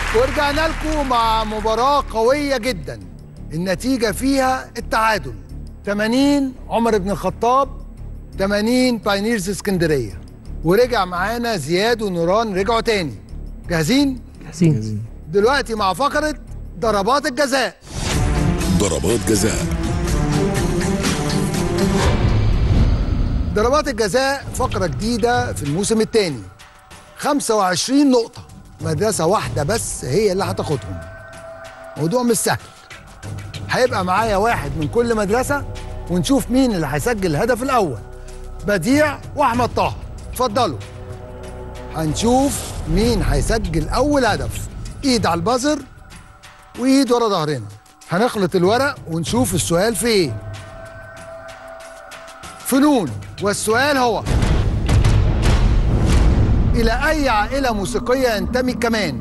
ورجعنا لكم مع مباراة قوية جدا النتيجة فيها التعادل 80 عمر بن الخطاب 80 باينيرز اسكندرية ورجع معانا زياد ونوران رجعوا تاني جاهزين؟ جاهزين دلوقتي مع فقرة ضربات الجزاء ضربات جزاء ضربات الجزاء فقرة جديدة في الموسم الثاني 25 نقطة مدرسة واحدة بس هي اللي هتاخدهم موضوع مش سهل هيبقى معايا واحد من كل مدرسة ونشوف مين اللي هيسجل الهدف الأول بديع وأحمد طه اتفضلوا هنشوف مين هيسجل أول هدف إيد على البازر وإيد ورا ظهرنا هنخلط الورق ونشوف السؤال في إيه فنون والسؤال هو إلى أي عائلة موسيقية ينتمي كمان؟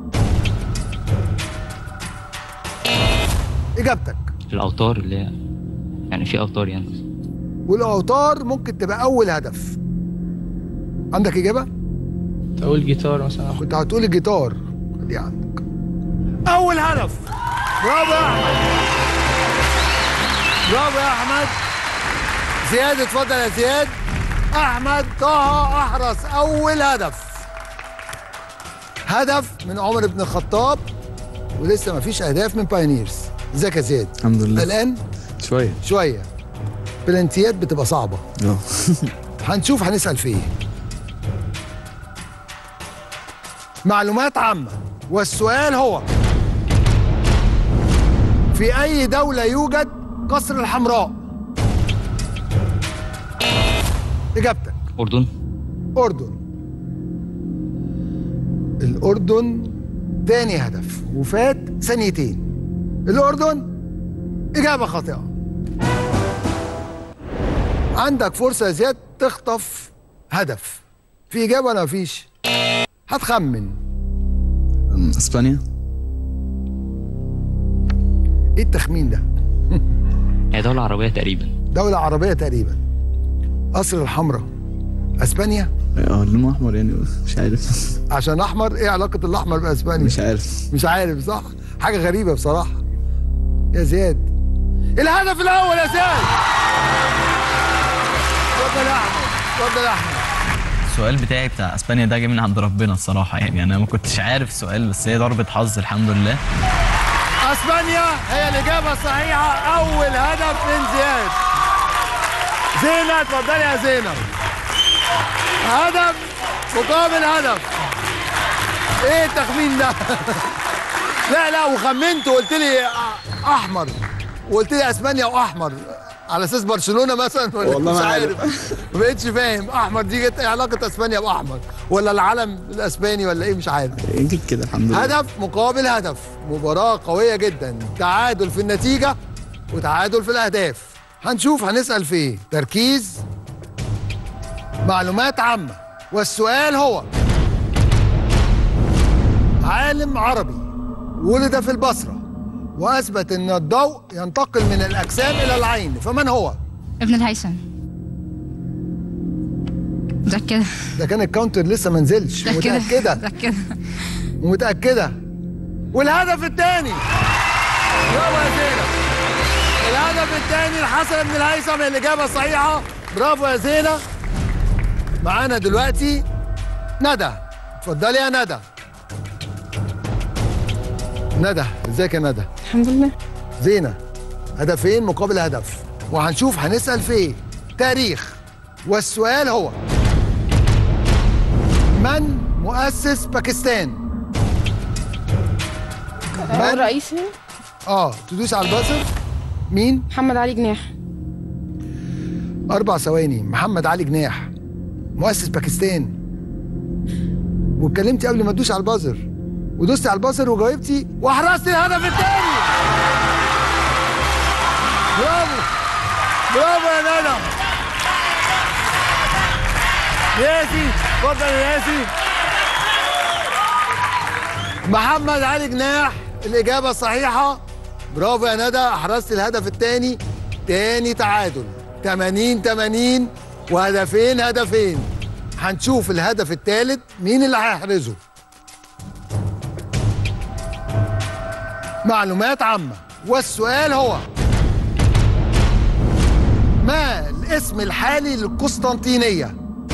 إجابتك الاوتار اللي هي يعني في اوتار يعني والأوتار ممكن تبقى أول هدف عندك إجابة؟ اقول جيتار مثلا كنت هتقول الجيتار دي عندك أول هدف برافو يا أحمد برافو يا أحمد زياد اتفضل يا زياد أحمد طه أحرز أول هدف هدف من عمر بن الخطاب ولسه ما فيش أهداف من بايونيرز ازيك يا زياد الحمد لله الآن شويه شوية بلانتيات بتبقى صعبة اه هنشوف هنسأل في ايه معلومات عامة والسؤال هو في أي دولة يوجد قصر الحمراء؟ إجابتك اردن أردن الأردن تاني هدف وفات ثانيتين الأردن إجابة خاطئة عندك فرصة يا زياد تخطف هدف في إجابة ولا مفيش؟ هتخمن أم، اسبانيا إيه التخمين ده؟ هي دولة عربية تقريبا دولة عربية تقريبا قصر الحمراء اسبانيا اه لونه احمر يعني مش عارف عشان احمر ايه علاقة الاحمر باسبانيا؟ مش عارف مش عارف صح؟ حاجة غريبة بصراحة يا زياد الهدف الأول يا زياد اتفضل يا أحمد اتفضل يا أحمد السؤال بتاعي بتاع اسبانيا ده جاي من عند ربنا الصراحه يعني انا ما كنتش عارف السؤال بس هي ضربه حظ الحمد لله اسبانيا هي الإجابة الصحيحة أول هدف من زياد زينة اتفضلي يا زينة هدف مقابل هدف ايه التخمين ده؟ لا لا وخمنت وقلت لي احمر وقلت لي اسبانيا واحمر على اساس برشلونه مثلا ولا والله مش ما عارف عارف. ما بقتش فاهم احمر دي جت ايه علاقه اسبانيا باحمر ولا العلم الاسباني ولا ايه مش عارف يمكن كده الحمد لله هدف مقابل هدف مباراة قوية جدا تعادل في النتيجة وتعادل في الأهداف هنشوف هنسأل في ايه تركيز معلومات عامة والسؤال هو عالم عربي ولد في البصرة وأثبت أن الضوء ينتقل من الأجسام إلى العين فمن هو؟ ابن الهيثم متأكدة ده كان الكاونتر لسه ما نزلش متأكدة متأكدة متأكدة والهدف الثاني برافو يا زينة الهدف الثاني لحسن بن الهيثم الإجابة الصحيحة برافو يا زينة معانا دلوقتي ندى اتفضلي يا ندى ندى ازيك يا ندى الحمد لله زينة هدفين مقابل هدف وهنشوف هنسأل في ايه تاريخ والسؤال هو من مؤسس باكستان؟ من؟ الرئيسي اه تدوس على البازر مين؟ محمد علي جناح أربع ثواني محمد علي جناح مؤسس باكستان واتكلمتي قبل ما تدوسي على البازر ودوستي على البازر وجاوبتي وحرزتي الهدف الثاني برافو برافو يا ندى ياسي اتفضل يا ياسي محمد علي جناح الإجابة الصحيحة برافو يا ندى أحرزت الهدف الثاني تاني تعادل 80 80 وهدفين هدفين هنشوف الهدف الثالث مين اللي هيحرزه معلومات عامة والسؤال هو ما الاسم الحالي للقسطنطينية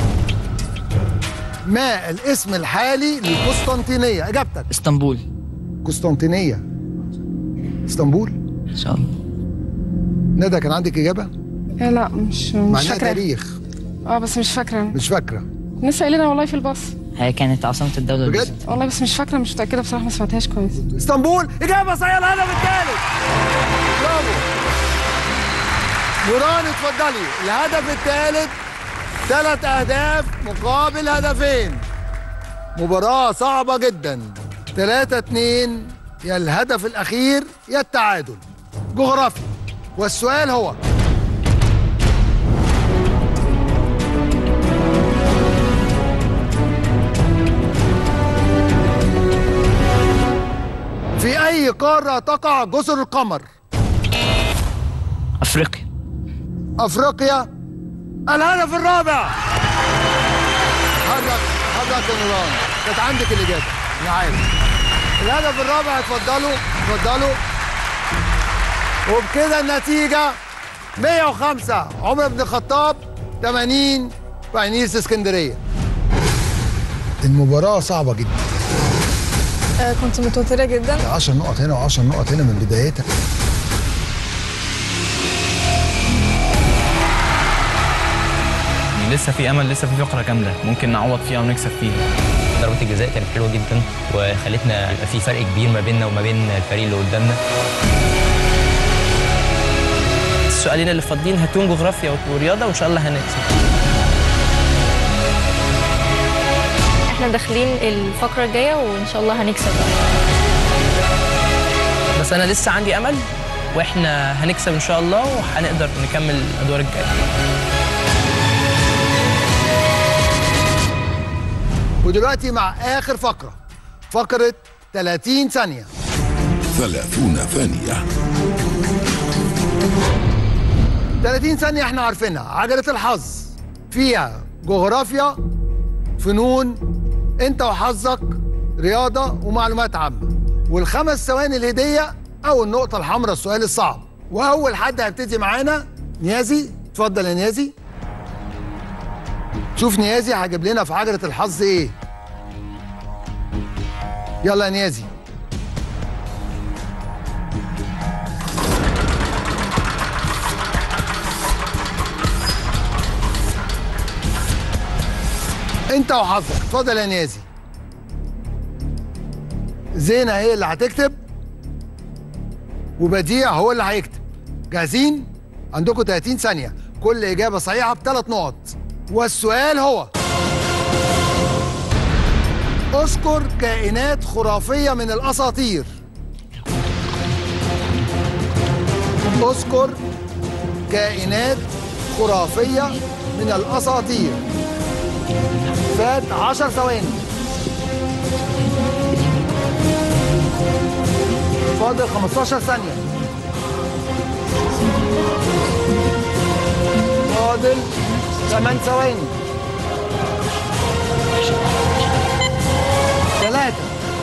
ما الاسم الحالي للقسطنطينية إجابتك اسطنبول قسطنطينية اسطنبول ان شاء الله ندى كان عندك إجابة آه لا مش مش معناها فاكرة تاريخ اه بس مش فاكرة مش فاكرة لسه قايلينها والله في الباص هي كانت عاصمة الدولة بجد البيزنطية. والله بس مش فاكرة مش متأكدة بصراحة ما سمعتهاش كويس اسطنبول إجابة صحيحة الهدف الثالث برافو نوران اتفضلي الهدف الثالث ثلاث أهداف مقابل هدفين مباراة صعبة جدا 3 2 يا الهدف الأخير يا التعادل جغرافيا والسؤال هو في أي قارة تقع جزر القمر؟ افريقيا افريقيا الهدف الرابع حضرتك حضرتك يا نوران كانت عندك الاجابه انا عارف الهدف الرابع اتفضلوا اتفضلوا وبكده النتيجه 105 عمر بن الخطاب 80 بعنيس اسكندريه المباراه صعبه جدا آه كنت متوترة جدا 10 نقط هنا و10 نقط هنا من بدايتها يعني لسه في امل لسه في فقره كامله ممكن نعوض فيها ونكسب فيها ضربة الجزاء كانت حلوة جدا وخلتنا يبقى في فرق كبير ما بيننا وما بين الفريق اللي قدامنا السؤالين اللي فاضلين هاتون جغرافيا ورياضة وإن شاء الله هنكسب احنا داخلين الفقرة الجاية وان شاء الله هنكسب بس أنا لسه عندي أمل وإحنا هنكسب إن شاء الله وهنقدر نكمل الأدوار الجاية ودلوقتي مع اخر فقره فقره 30 ثانيه ثلاثون ثانية 30 ثانية احنا عارفينها عجلة الحظ فيها جغرافيا فنون انت وحظك رياضة ومعلومات عامة والخمس ثواني الهدية او النقطة الحمراء السؤال الصعب واول حد هيبتدي معانا نيازي اتفضل يا نيازي شوف نيازي هجيب لنا في عجلة الحظ ايه يلا يا نيازي انت وحظك اتفضل يا نيازي زينة هي اللي هتكتب وبديع هو اللي هيكتب جاهزين عندكم 30 ثانية كل إجابة صحيحة بثلاث نقط والسؤال هو اذكر كائنات خرافية من الأساطير اذكر كائنات خرافية من الأساطير فات 10 ثواني فاضل 15 ثانية فاضل 8 ثواني ثلاثة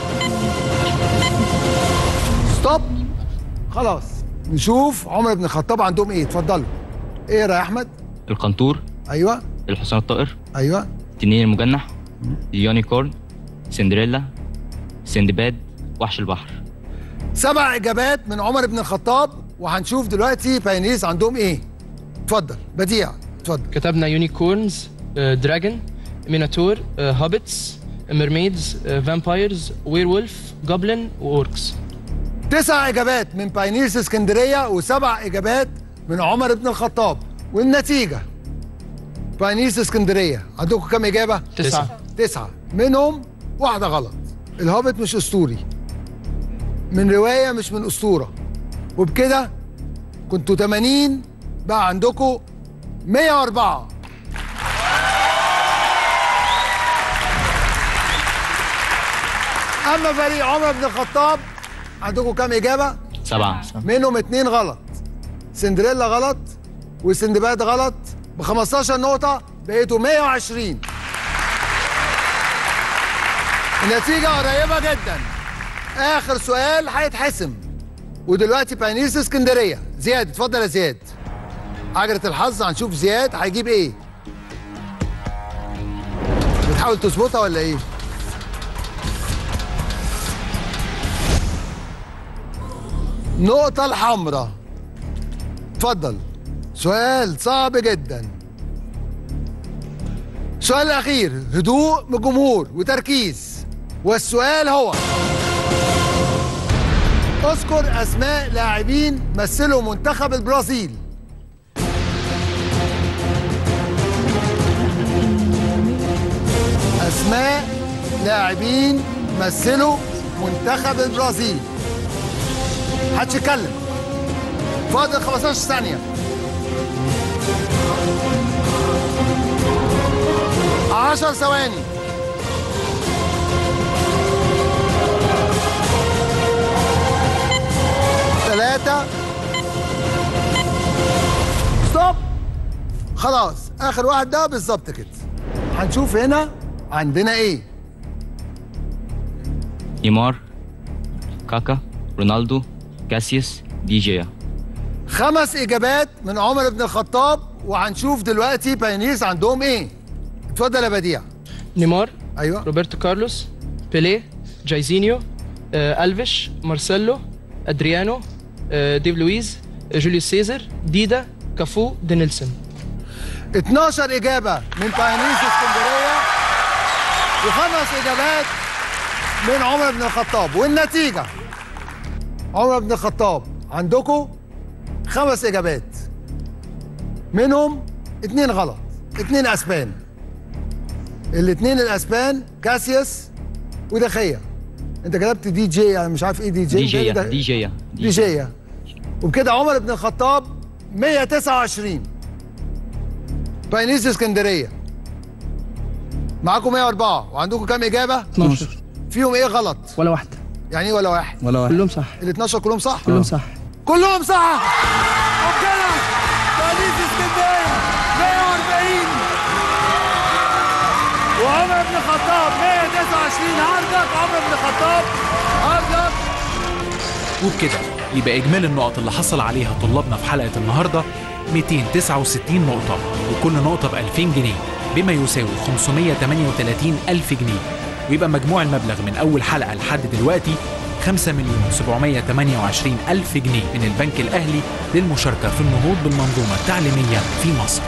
ستوب خلاص نشوف عمر بن الخطاب عندهم ايه اتفضلوا اقرا يا احمد القنطور ايوه الحصان الطائر ايوه التنين المجنح اليونيكورن سندريلا سندباد وحش البحر سبع اجابات من عمر بن الخطاب وهنشوف دلوقتي بايونيرز عندهم ايه اتفضل بديع اتفضل كتبنا يونيكورنز دراجون ميناتور هوبيتس ميرميدز فامبايرز وير وولف جوبلin واوركس تسع اجابات من بايونيرز اسكندريه وسبع اجابات من عمر بن الخطاب والنتيجه بايونيرز اسكندريه عندكم كام اجابه تسعة تسعه منهم واحده غلط الهوبت مش اسطوري من روايه مش من اسطوره وبكده كنتوا 80 بقى عندكم 104 اما فريق عمر بن الخطاب عندكم كام اجابه سبعة منهم اتنين غلط سندريلا غلط وسندباد غلط ب 15 نقطة بقيتوا 120 النتيجة قريبة جدا آخر سؤال هيتحسم ودلوقتي بايونيرز اسكندريه زياد اتفضل يا زياد عجله الحظ هنشوف زياد هيجيب ايه بتحاول تظبطها ولا ايه نقطة الحمراء اتفضل سؤال صعب جدا السؤال الأخير هدوء من الجمهور وتركيز والسؤال هو اذكر أسماء لاعبين مثلوا منتخب البرازيل أسماء لاعبين مثلوا منتخب البرازيل محدش يتكلم فاضل 15 ثانية 10 ثواني ثلاثة ستوب خلاص آخر واحد ده بالظبط كده هنشوف هنا عندنا إيه نيمار كاكا رونالدو كاسيوس دي جيا خمس إجابات من عمر بن الخطاب وهنشوف دلوقتي بايونيرز عندهم إيه اتفضل يا بديع نيمار ايوه روبرتو كارلوس بيليه جايزينيو آه، الفيش مارسيلو ادريانو آه، ديف لويز آه، جوليوس سيزر ديدا كافو دينيلسون 12 إجابة من بايونيرز اسكندرية وخمس إجابات من عمر بن الخطاب والنتيجة عمر بن الخطاب عندكم خمس إجابات منهم اتنين غلط اتنين أسبان الاتنين الأسبان كاسياس ودخية انت كتبت دي جي انا مش عارف ايه دي جي دي جيا ده- دي جيا دي جي وبكده عمر بن الخطاب 129 بايونيرز اسكندريه معاكم 104 وعندكم كام اجابه 12 فيهم ايه غلط ولا واحده يعني ايه ولا واحد ولا واحد كلهم صح ال 12 كلهم صح كلهم صح كلهم صح وبكده بايونيرز اسكندريه 140 وعمر بن الخطاب 129 هاردك عمر بن الخطاب هاردك وبكده يبقى إجمالي النقط اللي حصل عليها طلابنا في حلقة النهاردة 269 نقطة وكل نقطة ب 2000 جنيه بما يساوي 538 ألف جنيه ويبقى مجموع المبلغ من أول حلقة لحد دلوقتي 5 مليون 728 ألف جنيه من البنك الأهلي للمشاركة في النهوض بالمنظومة التعليمية في مصر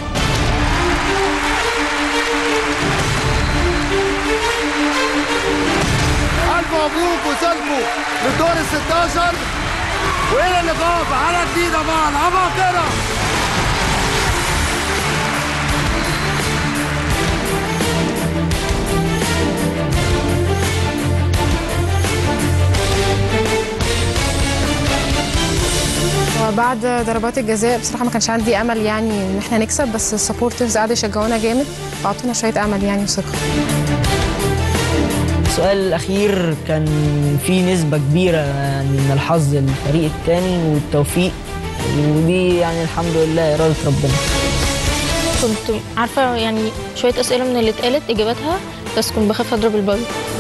ألف مبروك وسلموا للدور ال 16 وإلى اللقاء في حلقة جديدة مع العباقرة وبعد ضربات الجزاء بصراحه ما كانش عندي امل يعني ان احنا نكسب بس السبورترز قعدوا يشجعونا جامد وعطونا شويه امل يعني وثقه السؤال الأخير كان في نسبة كبيرة يعني من الحظ للفريق التاني والتوفيق ودي يعني الحمد لله إرادة ربنا كنت عارفة يعني شوية أسئلة من اللي اتقالت إجاباتها بس كنت بخاف أضرب البابي